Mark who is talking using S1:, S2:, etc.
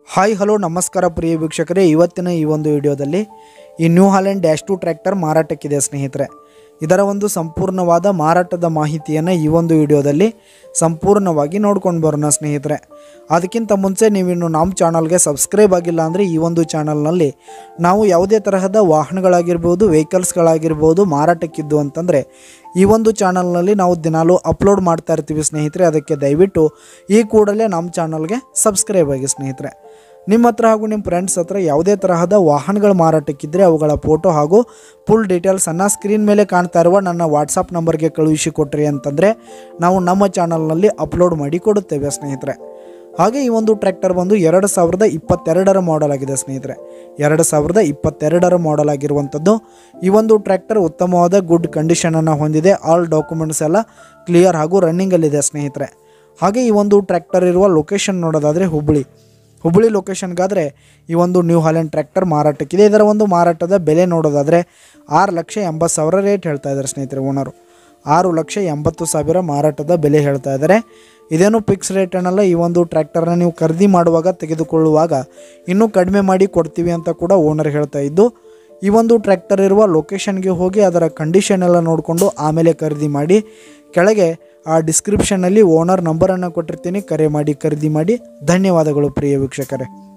S1: hi hello ನಮಸ್ಕಾರ ಪ್ರಿಯ ವೀಕ್ಷಕರೇ ಇವತ್ತಿನ ಈ ಒಂದು ವಿಡಿಯೋದಲ್ಲಿ ಈ New Holland dash two tractor ಮಾರಾಟಕ್ಕಿದೆ ಸ್ನೇಹಿತರೆ ಇದರ ಒಂದು ಸಂಪೂರ್ಣವಾದ ಮಾರಾಟದ ಮಾಹಿತಿಯನ್ನು ಈ ಒಂದು ವಿಡಿಯೋದಲ್ಲಿ ಸಂಪೂರ್ಣವಾಗಿ ನೋಡ್ಕೊಂಡು ಬರೋಣ ಸ್ನೇಹಿತರೆ ಅದಕ್ಕಿಂತ ಮುಂಚೆ ನೀವಿನ್ನು ನಮ್ಮ ಚಾನಲ್ಗೆ ಸಬ್ಸ್ಕ್ರೈಬ್ ಆಗಿಲ್ಲ ಅಂದರೆ ಈ ಒಂದು ಚಾನಲ್ನಲ್ಲಿ ನಾವು ಯಾವುದೇ ತರಹದ ವಾಹನಗಳಾಗಿರ್ಬೋದು ವೆಹಿಕಲ್ಸ್ಗಳಾಗಿರ್ಬೋದು ಮಾರಾಟಕ್ಕಿದ್ದು ಅಂತಂದರೆ ಈ ಒಂದು ಚಾನಲ್ನಲ್ಲಿ ನಾವು ದಿನಾಲೂ ಅಪ್ಲೋಡ್ ಮಾಡ್ತಾ ಇರ್ತೀವಿ ಸ್ನೇಹಿತರೆ ಅದಕ್ಕೆ ದಯವಿಟ್ಟು ಈ ಕೂಡಲೇ ನಮ್ಮ ಚಾನಲ್ಗೆ ಸಬ್ಸ್ಕ್ರೈಬ್ ಆಗಿ ಸ್ನೇಹಿತರೆ ನಿಮ್ಮ ಹತ್ರ ಹಾಗೂ ನಿಮ್ಮ ಫ್ರೆಂಡ್ಸ್ ಹತ್ರ ಯಾವುದೇ ತರಹದ ವಾಹನಗಳ ಮಾರಾಟಕ್ಕಿದ್ದರೆ ಅವುಗಳ ಫೋಟೋ ಹಾಗೂ ಫುಲ್ ಡೀಟೇಲ್ಸನ್ನು ಸ್ಕ್ರೀನ್ ಮೇಲೆ ಕಾಣ್ತಾ ಇರುವ ನನ್ನ ವಾಟ್ಸಪ್ ನಂಬರ್ಗೆ ಕಳುಹಿಸಿ ಕೊಟ್ರಿ ಅಂತಂದರೆ ನಾವು ನಮ್ಮ ಚಾನಲ್ನಲ್ಲಿ ಅಪ್ಲೋಡ್ ಮಾಡಿ ಕೊಡುತ್ತೇವೆ ಸ್ನೇಹಿತರೆ ಹಾಗೆ ಈ ಒಂದು ಟ್ರ್ಯಾಕ್ಟರ್ ಬಂದು ಎರಡು ಸಾವಿರದ ಇಪ್ಪತ್ತೆರಡರ ಮಾಡೆಲ್ ಆಗಿದೆ ಸ್ನೇಹಿತರೆ ಎರಡು ಸಾವಿರದ ಇಪ್ಪತ್ತೆರಡರ ಮಾಡೆಲ್ ಆಗಿರುವಂಥದ್ದು ಈ ಒಂದು ಟ್ರ್ಯಾಕ್ಟರ್ ಉತ್ತಮವಾದ ಗುಡ್ ಕಂಡೀಷನನ್ನು ಹೊಂದಿದೆ ಆಲ್ ಡಾಕ್ಯುಮೆಂಟ್ಸ್ ಎಲ್ಲ ಕ್ಲಿಯರ್ ಹಾಗೂ ರನ್ನಿಂಗಲ್ಲಿದೆ ಸ್ನೇಹಿತರೆ ಹಾಗೆ ಈ ಒಂದು ಟ್ರ್ಯಾಕ್ಟರ್ ಇರುವ ಲೊಕೇಶನ್ ನೋಡೋದಾದರೆ ಹುಬ್ಬಳ್ಳಿ ಹುಬ್ಬಳ್ಳಿ ಲೊಕೇಶನ್ಗಾದರೆ ಈ ಒಂದು ನ್ಯೂ ಹಾಲೆಂಡ್ ಟ್ರ್ಯಾಕ್ಟರ್ ಮಾರಾಟಕ್ಕಿದೆ ಇದರ ಒಂದು ಮಾರಾಟದ ಬೆಲೆ ನೋಡೋದಾದರೆ ಆರು ಲಕ್ಷ ಎಂಬತ್ತು ಸಾವಿರ ರೇಟ್ ಹೇಳ್ತಾ ಇದ್ದಾರೆ ಸ್ನೇಹಿತರೆ ಓನರು ಆರು ಲಕ್ಷ ಎಂಬತ್ತು ಸಾವಿರ ಮಾರಾಟದ ಬೆಲೆ ಹೇಳ್ತಾ ಇದ್ದಾರೆ ಇದೇನು ಫಿಕ್ಸ್ ರೇಟ್ ಏನಲ್ಲ ಈ ಒಂದು ಟ್ರ್ಯಾಕ್ಟರ್ನ ನೀವು ಖರೀದಿ ಮಾಡುವಾಗ ತೆಗೆದುಕೊಳ್ಳುವಾಗ ಇನ್ನೂ ಕಡಿಮೆ ಮಾಡಿ ಕೊಡ್ತೀವಿ ಅಂತ ಕೂಡ ಓನರ್ ಹೇಳ್ತಾ ಇದ್ದು ಈ ಒಂದು ಟ್ರ್ಯಾಕ್ಟರ್ ಇರುವ ಲೊಕೇಶನ್ಗೆ ಹೋಗಿ ಅದರ ಕಂಡೀಷನ್ ಎಲ್ಲ ನೋಡಿಕೊಂಡು ಆಮೇಲೆ ಖರೀದಿ ಮಾಡಿ ಕೆಳಗೆ ಆ ಡಿಸ್ಕ್ರಿಪ್ಷನ್ನಲ್ಲಿ ಓನರ್ ನಂಬರನ್ನು ಕೊಟ್ಟಿರ್ತೀನಿ ಕರೆ ಮಾಡಿ ಖರೀದಿ ಮಾಡಿ ಧನ್ಯವಾದಗಳು ಪ್ರಿಯ ವೀಕ್ಷಕರೇ